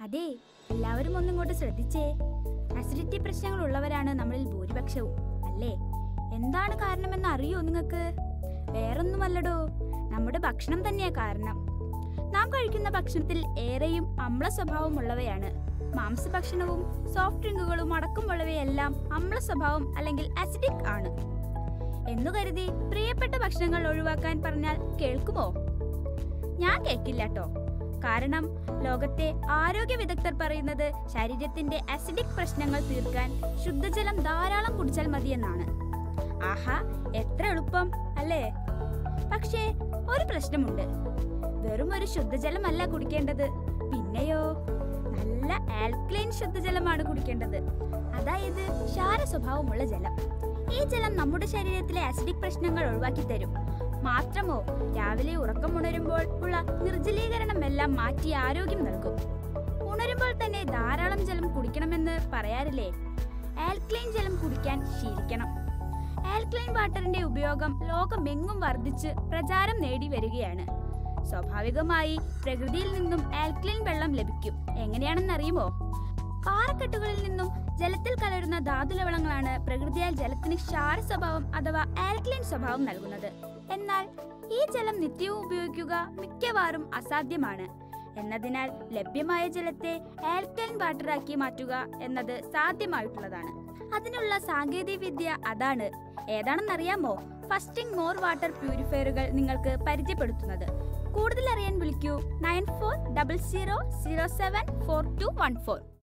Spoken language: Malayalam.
അതെ എല്ലാവരും ഒന്നിങ്ങോട്ട് ശ്രദ്ധിച്ചേ അസിഡിറ്റി പ്രശ്നങ്ങൾ ഉള്ളവരാണ് നമ്മളിൽ ഭൂരിപക്ഷവും അല്ലേ എന്താണ് കാരണമെന്ന് അറിയോ നിങ്ങൾക്ക് വേറൊന്നുമല്ലടോ നമ്മുടെ ഭക്ഷണം തന്നെയാ കാരണം നാം കഴിക്കുന്ന ഭക്ഷണത്തിൽ ഏറെയും അമ്ല സ്വഭാവമുള്ളവയാണ് മാംസഭക്ഷണവും സോഫ്റ്റ് ഡ്രിങ്കുകളും അടക്കമുള്ളവയെല്ലാം അമ്ല സ്വഭാവം അല്ലെങ്കിൽ അസിഡിക് ആണ് എന്നു കരുതി പ്രിയപ്പെട്ട ഭക്ഷണങ്ങൾ ഒഴിവാക്കാൻ പറഞ്ഞാൽ കേൾക്കുമോ ഞാൻ കേൾക്കില്ല കേട്ടോ കാരണം ലോകത്തെ ആരോഗ്യ വിദഗ്ധർ പറയുന്നത് ശരീരത്തിന്റെ അസിഡിക് പ്രശ്നങ്ങൾ തീർക്കാൻ ശുദ്ധജലം ധാരാളം കുടിച്ചാൽ മതിയെന്നാണ് ആഹാ എത്ര എളുപ്പം അല്ലേ പക്ഷേ ഒരു പ്രശ്നമുണ്ട് വെറും ഒരു ശുദ്ധജലമല്ല കുടിക്കേണ്ടത് പിന്നെയോ നല്ല ആൽക്ലൈൻ ശുദ്ധജലമാണ് കുടിക്കേണ്ടത് അതായത് ക്ഷാര സ്വഭാവമുള്ള ജലം ഈ ജലം നമ്മുടെ ശരീരത്തിലെ അസിഡിക് പ്രശ്നങ്ങൾ ഒഴിവാക്കി തരും മാത്രമോ രാവിലെ ഉറക്കം ഉണരുമ്പോൾ ഉള്ള നിർജ്ജലീകരണം എല്ലാം മാറ്റി ആരോഗ്യം നൽകും ഉണരുമ്പോൾ തന്നെ ധാരാളം ജലം കുടിക്കണമെന്ന് പറയാറില്ലേ ആൽക്ലൈൻ ജലം കുടിക്കാൻ ശീലിക്കണം ആൽക്ലൈൻ വാട്ടറിന്റെ ഉപയോഗം ലോകമെങ്ങും വർദ്ധിച്ച് പ്രചാരം നേടി വരികയാണ് സ്വാഭാവികമായി പ്രകൃതിയിൽ നിന്നും ആൽക്ലൈൻ വെള്ളം ലഭിക്കും എങ്ങനെയാണെന്നറിയുമോ പാറക്കെട്ടുകളിൽ നിന്നും ജലത്തിൽ കലരുന്ന ധാതുലവണങ്ങളാണ് പ്രകൃതിയാൽ ജലത്തിന് ക്ഷാര സ്വഭാവം അഥവാ ആൽക്ലൈൻ സ്വഭാവം നൽകുന്നത് എന്നാൽ ഈ ജലം നിത്യവും ഉപയോഗിക്കുക മിക്കവാറും അസാധ്യമാണ് എന്നതിനാൽ ലഭ്യമായ ജലത്തെ ആൽക്കലൈൻ വാട്ടറാക്കി മാറ്റുക എന്നത് സാധ്യമായിട്ടുള്ളതാണ് അതിനുള്ള സാങ്കേതിക വിദ്യ അതാണ് ഏതാണെന്നറിയാമോ ഫസ്റ്റിംഗ് മോർ വാട്ടർ പ്യൂരിഫയറുകൾ നിങ്ങൾക്ക് പരിചയപ്പെടുത്തുന്നത് കൂടുതൽ അറിയാൻ വിളിക്കൂ nine four double zero zero seven four two one four